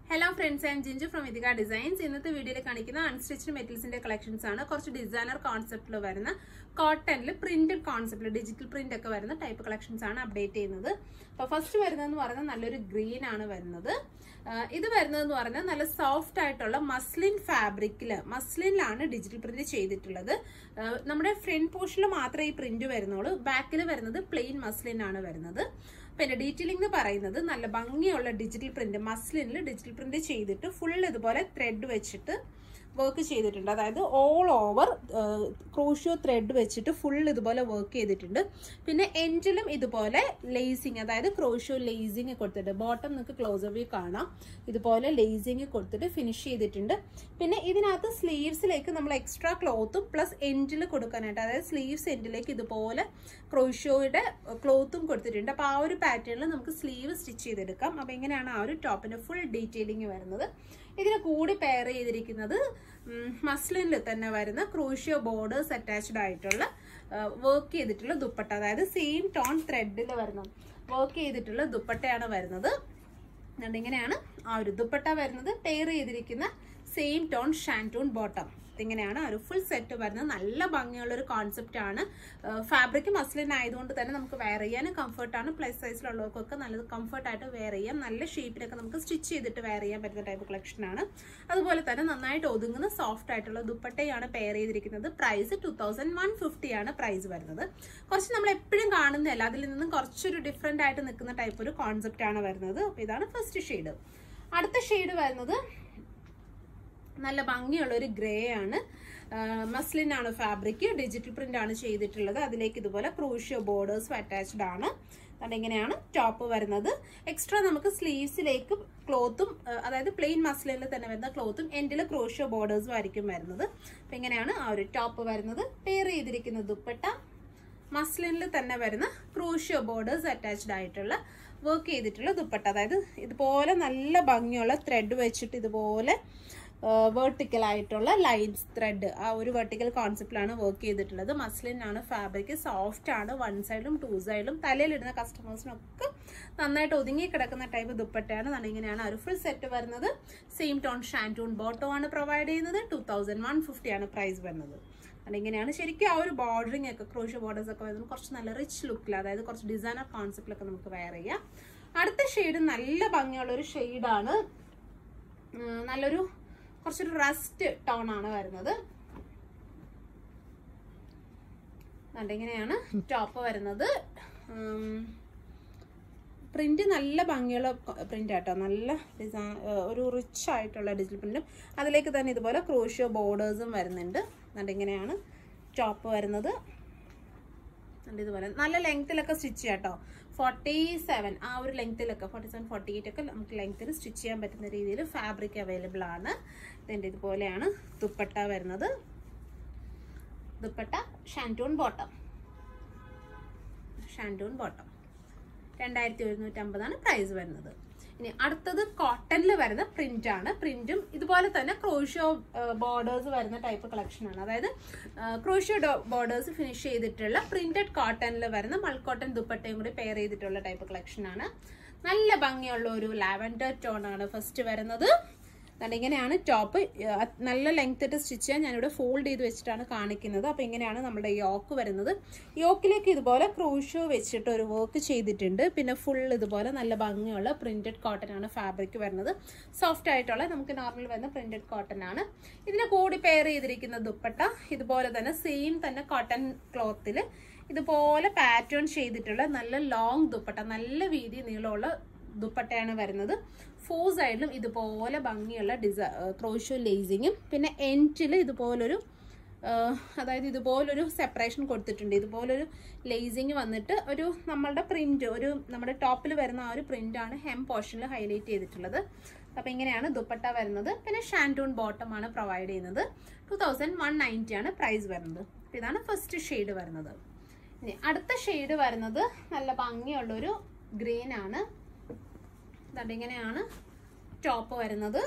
hello friends and Jinchu from Ithika designs ഇന്നത്തെ വീഡിയോയിൽ കാണിക്കുന്ന അൺസ്റ്റിച്ച്ഡ് മെറ്റീരിയൽസിന്റെ കളക്ഷൻസ് ആണ് കുറച്ച് ഡിസൈനർ കോൺസെപ്റ്റിൽ വരുന്ന കോട്ടണിൽ പ്രിന്റഡ് കോൺസെപ്റ്റിൽ ഡിജിറ്റൽ പ്രിന്റ് ഒക്കെ വരുന്ന ടൈപ്പ് കളക്ഷൻസ് ആണ് അപ്ഡേറ്റ് ചെയ്യുന്നത് അപ്പോൾ ഫസ്റ്റ് വരുന്നതെന്ന് പറയുന്നത് നല്ലൊരു ഗ്രീൻ ആണ് വരുന്നത് ആ, ഇത് വരുന്നതെന്ന് പറഞ്ഞാൽ നല്ല സോഫ്റ്റ് ആയിട്ടുള്ള മസ്ലിൻ ഫാബ്രിക്കിൽ മസ്ലിനിലാണ് ഡിജിറ്റൽ പ്രിന്റ് ചെയ്തിട്ടുള്ളത് ആ, നമ്മുടെ ഫ്രണ്ട് പോർഷനിൽ മാത്രമേ ഈ പ്രിന്റ് വരുന്നുള്ളൂ ബാക്കിൽ വരുന്നത് പ്ലെയിൻ മസ്ലിൻ ആണ് വരുന്നത് പിന്നെ ഡീറ്റെയിലിംഗ് എന്ന് പറയുന്നത് നല്ല ഭംഗിയുള്ള ഡിജിറ്റൽ പ്രിന്റ് മസ്ലിനിൽ ഡിജിറ്റൽ പ്രിന്റ് ചെയ്തിട്ട് ഫുൾ ഇതുപോലെ ത്രെഡ് വെച്ചിട്ട് വർക്ക് ചെയ്തിട്ടുണ്ട് അതായത് ഓൾ ഓവർ ക്രോഷ്യോ ത്രെഡ് വെച്ചിട്ട് ഫുൾ ഇതുപോലെ വർക്ക് ചെയ്തിട്ടുണ്ട് പിന്നെ എൻഡിലും ഇതുപോലെ ലേസിങ് അതായത് ക്രോഷ്യോ ലേസിങ് കൊടുത്തിട്ട് ബോട്ടം നിങ്ങൾക്ക് ക്ലോസ് വ്യൂ കാണാം ഇതുപോലെ ലേസിങ് കൊടുത്തിട്ട് ഫിനിഷ് ചെയ്തിട്ടുണ്ട് പിന്നെ ഇതിനകത്ത് സ്ലീവ്സിലേക്ക് നമ്മൾ എക്സ്ട്രാ ക്ലോത്തും പ്ലസ് എൻഡിൽ കൊടുക്കാനായിട്ട് അതായത് സ്ലീവ്സ് എൻഡിലേക്ക് ഇതുപോലെ ക്രോഷ്യോയുടെ ക്ലോത്തും കൊടുത്തിട്ടുണ്ട് അപ്പോൾ ആ ഒരു പാറ്റേണിൽ നമുക്ക് സ്ലീവ് സ്റ്റിച്ച് ചെയ്തെടുക്കാം അപ്പോൾ ഇങ്ങനെയാണ് ആ ഒരു ടോപ്പിന്റെ ഫുൾ ഡീറ്റെയിലിംഗ് വരുന്നത് ഇതിന് കൂടി പെയർ ചെയ്തിരിക്കുന്നത് മസ്ലിനിൽ തന്നെ വരുന്ന ക്രൂഷ്യോ ബോർഡേഴ്സ് അറ്റാച്ച്ഡ് ആയിട്ടുള്ള വർക്ക് ചെയ്തിട്ടുള്ള ദുപ്പട്ട അതായത് സെയിം ടോൺ ത്രെഡിൽ വരുന്ന വർക്ക് ചെയ്തിട്ടുള്ള ദുപ്പട്ടയാണ് വരുന്നത് അതുകൊണ്ട് ഇങ്ങനെയാണ് ആ ഒരു ദുപ്പട്ട വരുന്നത് പെയർ ചെയ്തിരിക്കുന്ന സെയിം ടോൺ ഷാൻറ്റൂൺ ബോട്ടം ഇങ്ങനെയാണ് ഒരു ഫുൾ സെറ്റ് വരുന്നത് നല്ല ഭംഗിയുള്ള ഒരു കോൺസെപ്റ്റ് ആണ് ഫാബ്രിക് മസ്ലിൻ ആയതുകൊണ്ട് തന്നെ നമുക്ക് വെയർ ചെയ്യാനും കംഫർട്ടാണ് പ്ലസ് സൈസിലുള്ളവർക്കൊക്കെ നല്ലത് കംഫർട്ടായിട്ട് വെയർ ചെയ്യാം നല്ല ഷേപ്പിലൊക്കെ നമുക്ക് സ്റ്റിച്ച് ചെയ്തിട്ട് വെയർ ചെയ്യാൻ പറ്റുന്ന ടൈപ്പ് കളക്ഷൻ ആണ് അതുപോലെ തന്നെ നന്നായിട്ട് ഒതുങ്ങുന്ന സോഫ്റ്റ് ആയിട്ടുള്ള ദുപ്പട്ടയാണ് പെയർ ചെയ്തിരിക്കുന്നത് price two thousand one fifty ആണ് പ്രൈസ് വരുന്നത് കുറച്ച് നമ്മൾ എപ്പോഴും കാണുന്നതല്ല അതിൽ നിന്നും കുറച്ചൊരു ഡിഫറെൻ്റ് ആയിട്ട് നിൽക്കുന്ന ടൈപ്പ് ഒരു കോൺസെപ്റ്റ് ആണ് വരുന്നത് അപ്പോൾ ഇതാണ് ഫസ്റ്റ് ഷെയ്ഡ് അടുത്ത ഷെയ്ഡ് വരുന്നത് നല്ല ഭംഗിയുള്ള ഒരു ഗ്രേ ആണ് മസ്ലിൻ ആണ് ഫാബ്രിക് ഡിജിറ്റൽ പ്രിന്റ് ആണ് ചെയ്തിട്ടുള്ളത് അതിലേക്ക് ഇതുപോലെ ക്രൂഷ്യോ ബോർഡേഴ്സും അറ്റാച്ച്ഡ് ആണ് അതുകൊണ്ട് ഇങ്ങനെയാണ് ടോപ്പ് വരുന്നത് എക്സ്ട്രാ നമുക്ക് സ്ലീവ്സിലേക്ക് ക്ലോത്തും അതായത് പ്ലെയിൻ മസ്ലിനിൽ തന്നെ വരുന്ന ക്ലോത്തും എൻഡിൽ ക്രോഷ്യോ ബോർഡേഴ്സും ആയിരിക്കും വരുന്നത് അപ്പം ഇങ്ങനെയാണ് ആ ഒരു ടോപ്പ് വരുന്നത് പെയർ ചെയ്തിരിക്കുന്ന ദുപ്പട്ട മസ്ലിനിൽ തന്നെ വരുന്ന ക്രൂഷ്യോ ബോർഡേഴ്സ് അറ്റാച്ച്ഡ് ആയിട്ടുള്ള വർക്ക് ചെയ്തിട്ടുള്ള ദുപ്പട്ട അതായത് ഇതുപോലെ നല്ല ഭംഗിയുള്ള ത്രെഡ് വെച്ചിട്ട് ഇതുപോലെ വേർട്ടിക്കൽ ആയിട്ടുള്ള ലൈൻസ് ത്രെഡ് ആ ഒരു വെർട്ടിക്കൽ കോൺസെപ്റ്റിലാണ് വർക്ക് ചെയ്തിട്ടുള്ളത് മസ്ലിൻ ആണ് ഫാബ്രിക് സോഫ്റ്റ് ആണ് വൺ സൈഡും ടു സൈഡും തലയിലിടുന്ന കസ്റ്റമേഴ്സിനൊക്കെ നന്നായിട്ട് ഒതുങ്ങി കിടക്കുന്ന ടൈപ്പ് ദുപ്പട്ടയാണ് അതാണ് ഇങ്ങനെയാണ് ഒരു ഫുൾ സെറ്റ് വരുന്നത് സെയിം ടോൺ ഷാൻറ്റൂൺ ബോട്ടോ ആണ് പ്രൊവൈഡ് ചെയ്യുന്നത് ടു തൗസൻഡ് വൺ ഫിഫ്റ്റി ആണ് പ്രൈസ് വരുന്നത് ഇങ്ങനെയാണ് ശരിക്കും ആ ഒരു ബോർഡറിംഗ് ഒക്കെ ക്രോഷ്യ ബോർഡേഴ്സ് ഒക്കെ വരുന്നത് കുറച്ച് നല്ല റിച്ച് ലുക്കിൽ അതായത് കുറച്ച് ഡിസൈനർ കോൺസെപ്റ്റിലൊക്കെ നമുക്ക് വെയർ ചെയ്യാം അടുത്ത ഷെയ്ഡ് നല്ല ഭംഗിയുള്ള ഒരു ഷെയ്ഡാണ് നല്ലൊരു കുറച്ചൊരു റസ്റ്റ് ടോൺ ആണ് വരുന്നത് ഇങ്ങനെയാണ് ടോപ്പ് വരുന്നത് പ്രിന്റ് നല്ല ഭംഗിയുള്ള പ്രിന്റ് ആട്ടോ നല്ല ഡിസൈൻ ഒരു റിച്ച് ആയിട്ടുള്ള ഡിജിറ്റൽ പ്രിന്റും അതിലേക്ക് തന്നെ ഇതുപോലെ ക്രോഷ്യോ ബോർഡേഴ്സും വരുന്നുണ്ട് എന്നിട്ട് ഇങ്ങനെയാണ് ടോപ്പ് വരുന്നത് എന്നിട്ട് ഇതുപോലെ നല്ല ലെങ്ത്തിലൊക്കെ സ്റ്റിച്ച് ചെയ്യാം കേട്ടോ ഫോർട്ടി സെവൻ ആ ഒരു ലെങ്ത്തിലൊക്കെ ഫോർട്ടി സെവൻ ഫോർട്ടി എയ്റ്റ് ഒക്കെ നമുക്ക് ലെങ്ത്തിൽ സ്റ്റിച്ച് ചെയ്യാൻ പറ്റുന്ന രീതിയിൽ ഫാബ്രിക് അവൈലബിൾ ആണ് ഇതിൻ്റെ ഇതുപോലെയാണ് ദുപ്പട്ട വരുന്നത് dupatta shantoon bottom shantoon bottom രണ്ടായിരത്തി ഒരുന്നൂറ്റമ്പതാണ് പ്രൈസ് വരുന്നത് ഇനി അടുത്തത് കോട്ടണിൽ വരുന്ന പ്രിന്റ് ആണ് പ്രിന്റും ഇതുപോലെ തന്നെ ക്രോഷ്യോ ബോർഡേഴ്സ് വരുന്ന ടൈപ്പ് കളക്ഷൻ ആണ് അതായത് ക്രോഷ്യോ ബോർഡേഴ്സ് ഫിനിഷ് ചെയ്തിട്ടുള്ള പ്രിന്റഡ് കോട്ടണിൽ വരുന്ന മൾക്കോട്ടൺ ദുപ്പട്ടയും കൂടി പെയർ ചെയ്തിട്ടുള്ള ടൈപ്പ് കളക്ഷൻ ആണ് നല്ല ഭംഗിയുള്ള ഒരു ലാവൻഡർ ടോൺ ആണ് ഫസ്റ്റ് വരുന്നത് അതുകൊണ്ട് ഇങ്ങനെയാണ് ടോപ്പ് നല്ല ലെങ്ത് ഇട്ട് സ്റ്റിച്ച് ചെയ്യാൻ ഞാനിവിടെ ഫോൾഡ് ചെയ്ത് വെച്ചിട്ടാണ് കാണിക്കുന്നത് അപ്പോൾ ഇങ്ങനെയാണ് നമ്മുടെ യോക്ക് വരുന്നത് യോക്കിലേക്ക് ഇതുപോലെ ക്രൂഷോ വെച്ചിട്ട് ഒരു വർക്ക് ചെയ്തിട്ടുണ്ട് പിന്നെ ഫുൾ ഇതുപോലെ നല്ല ഭംഗിയുള്ള പ്രിന്റഡ് കോട്ടൺ ആണ് ഫാബ്രിക് വരുന്നത് സോഫ്റ്റ് ആയിട്ടുള്ള നമുക്ക് നോർമൽ വരുന്ന പ്രിന്റഡ് കോട്ടൺ ആണ് ഇതിനെ കൂടി പെയർ ചെയ്തിരിക്കുന്ന ദുപ്പട്ട ഇതുപോലെ തന്നെ സെയിം തന്നെ കോട്ടൺ ക്ലോത്തിൽ ഇതുപോലെ പാറ്റേൺ ചെയ്തിട്ടുള്ള നല്ല ലോങ് ദുപ്പട്ട നല്ല വീതി നീളമുള്ള ദുപ്പട്ടയാണ് വരുന്നത് ഫോർ സൈഡിലും ഇതുപോലെ ഭംഗിയുള്ള ഡിസൈ ക്രോഷ്യോ ലേസിങ്ങും പിന്നെ എൻറ്റിൽ ഇതുപോലൊരു അതായത് ഇതുപോലൊരു സെപ്പറേഷൻ കൊടുത്തിട്ടുണ്ട് ഇതുപോലൊരു ലേസിങ് വന്നിട്ട് ഒരു നമ്മളുടെ പ്രിന്റ് ഒരു നമ്മുടെ ടോപ്പിൽ വരുന്ന ആ ഒരു പ്രിന്റാണ് ഹെം പോർഷനിൽ ഹൈലൈറ്റ് ചെയ്തിട്ടുള്ളത് അപ്പോൾ ഇങ്ങനെയാണ് ദുപ്പട്ട വരുന്നത് പിന്നെ ഷാൻറ്റൂൺ ബോട്ടം ആണ് പ്രൊവൈഡ് ചെയ്യുന്നത് ടു തൗസൻഡ് വൺ നയൻറ്റി ആണ് പ്രൈസ് വരുന്നത് ഇതാണ് ഫസ്റ്റ് ഷെയ്ഡ് വരുന്നത് ഇനി അടുത്ത ഷെയ്ഡ് വരുന്നത് നല്ല ഭംഗിയുള്ളൊരു ഗ്രീൻ ആണ് അതുകൊണ്ട് ഇങ്ങനെയാണ് ടോപ്പ് വരുന്നത്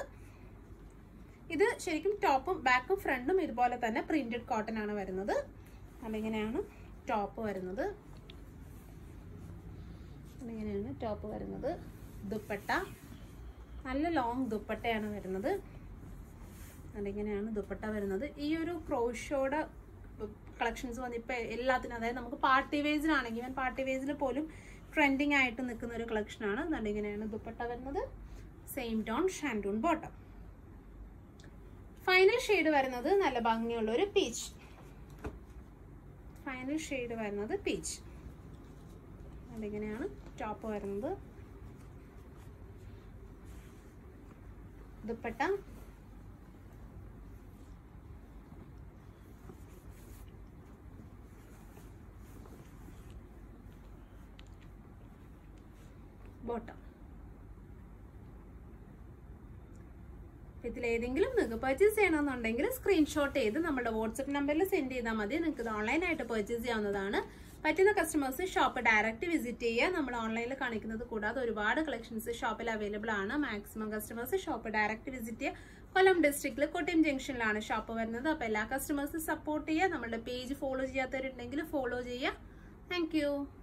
ഇത് ശരിക്കും ടോപ്പും ബാക്കും ഫ്രണ്ടും ഇതുപോലെ തന്നെ പ്രിന്റഡ് കോട്ടൺ ആണ് വരുന്നത് അതിങ്ങനെയാണ് ടോപ്പ് വരുന്നത് ഇങ്ങനെയാണ് ടോപ്പ് വരുന്നത് ദുപ്പട്ട നല്ല ലോങ് ദുപ്പട്ടയാണ് വരുന്നത് അതിങ്ങനെയാണ് ദുപ്പട്ട വരുന്നത് ഈ ഒരു ക്രോഷോയുടെ കളക്ഷൻസ് വന്ന് ഇപ്പം എല്ലാത്തിനും അതായത് നമുക്ക് പാർട്ടി വേസിനാണെങ്കിൽ ഞാൻ പാർട്ടി വേസിൽ പോലും ട്രെൻഡിങ് ആയിട്ട് നിൽക്കുന്ന ഒരു കളക്ഷനാണ് നടിങ്ങനെയാണ് ദുപ്പട്ട വരുന്നത് same tone shantoon bottom final shade വരുന്നത് നല്ല ഭംഗിയുള്ള ഒരു പീച്ച് ഫൈനൽ ഷെയ്ഡ് വരുന്നത് പീച്ച് അതിങ്ങനെയാണ് ടോപ്പ് വരുന്നത് ദുപ്പട്ട ബോട്ടം ഇതിലേതെങ്കിലും നിങ്ങൾക്ക് പർച്ചേസ് ചെയ്യണമെന്നുണ്ടെങ്കിൽ സ്ക്രീൻഷോട്ട് ചെയ്ത് നമ്മുടെ വാട്സപ്പ് നമ്പറിൽ സെൻഡ് ചെയ്താൽ മതി നിങ്ങൾക്ക് ഇത് ഓൺലൈനായിട്ട് പർച്ചേസ് ചെയ്യാവുന്നതാണ് പറ്റുന്ന കസ്റ്റമേഴ്സ് ഷോപ്പ് ഡയറക്റ്റ് വിസിറ്റ് ചെയ്യുക നമ്മൾ ഓൺലൈനിൽ കാണിക്കുന്നത് കൂടാതെ ഒരുപാട് കളക്ഷൻസ് ഷോപ്പിൽ അവൈലബിൾ ആണ് maximum customers shop direct visit ചെയ്യുക കൊല്ലം ഡിസ്ട്രിക്റ്റിൽ കോട്ടയം ജംഗ്ഷനിലാണ് ഷോപ്പ് വരുന്നത് അപ്പോൾ എല്ലാ കസ്റ്റമേഴ്സും സപ്പോർട്ട് ചെയ്യുക നമ്മുടെ പേജ് ഫോളോ ചെയ്യാത്തവരുണ്ടെങ്കിൽ ഫോളോ ചെയ്യുക താങ്ക്